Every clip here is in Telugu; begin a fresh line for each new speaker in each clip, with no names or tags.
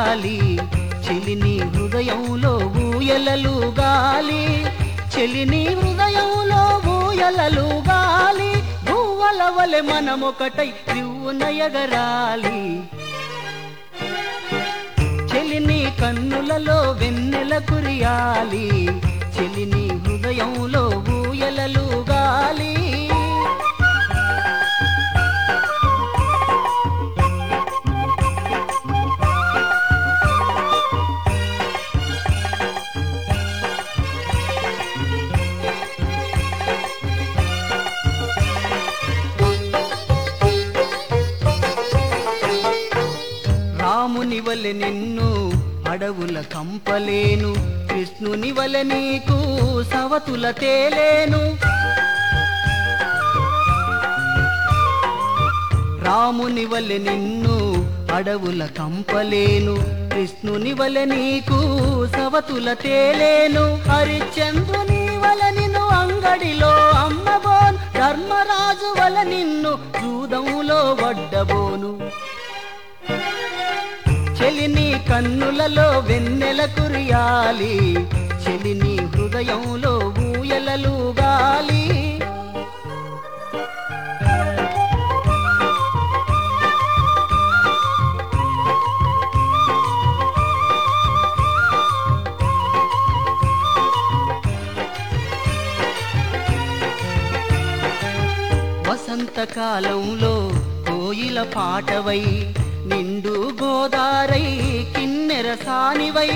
కురియాలి చెలిని హృదయంలో ఊయలలు గాలి చెలిని హృదయంలో ఊయలలు గాలి భూవల వలె మనమొకటై రివ్వునయగరాలి చెలిని కన్నులలో వెన్నెల కురియాలి చెలిని హృదయంలో ఊయలలు గాలి రాముని వలె నిన్ను అడవుల కంపలేను కృష్ణుని వలె నీకు సవతుల తేలేను రాముని వలె నిన్ను అడవుల కంపలేను కృష్ణుని వలె నీకు సవతుల తేలేను హరిచంద్రుని వల నిన్ను అంగడిలో అమ్మబోను ధర్మరాజు వల నిన్ను జూదంలో వడ్డబోను చెలిని కన్నులలో వెన్నెల కురియాలి చెలిని హృదయంలో ఊయలలు గాలి వసంతకాలంలో కోయిల పాటవై నిండు గోదారై కిన్నెర సానివై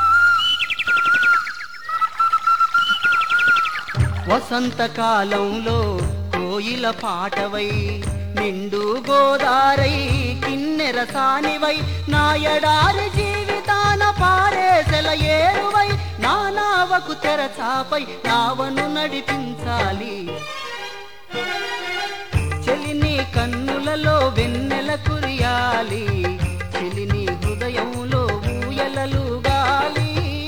వసంతకాలంలో కోయిల పాటవై నిండు గోదారై కిన్నెర సానివై నాయడారి జీవితాన పారేసెల ఏరువై నా నావకు తెరచాపై నావను నడిపించాలి చెలిని కన్నులలో వెన్నెల కురియాలి చెలిని హృదయంలో ఊయలలు గాలి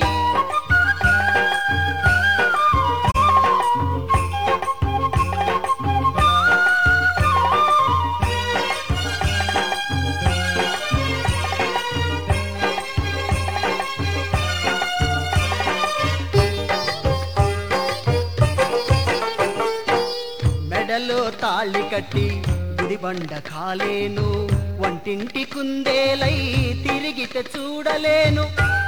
మెడలో తాళి కట్టి గుడిబండ కాలేను వంటింటి కుందేలై తిరిగితే చూడలేను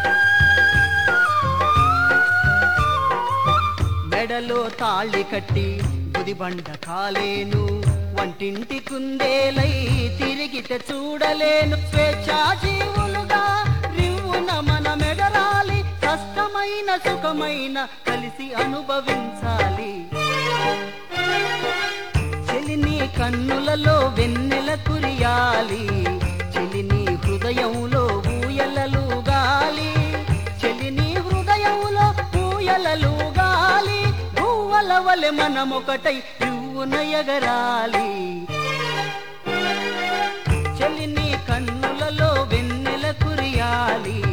మెడలో తాళి కట్టి గుదిబండ కాలేను వంటింటి కుందేలై తిరిగితే చూడలేను స్వేచ్ఛా జీవులుగా రివ్వున మన మెడరాలి కష్టమైన సుఖమైన కలిసి అనుభవించాలి చెలిని కన్నులలో వెన్నెల కురియాలి చెలిని హృదయంలో ఊయలలు గాలి చెలిని హృదయంలో ఊయలలు గాలి భూవల వలె మనమొకటై రివ్వునయగరాలి చెలిని కన్నులలో వెన్నెల కురియాలి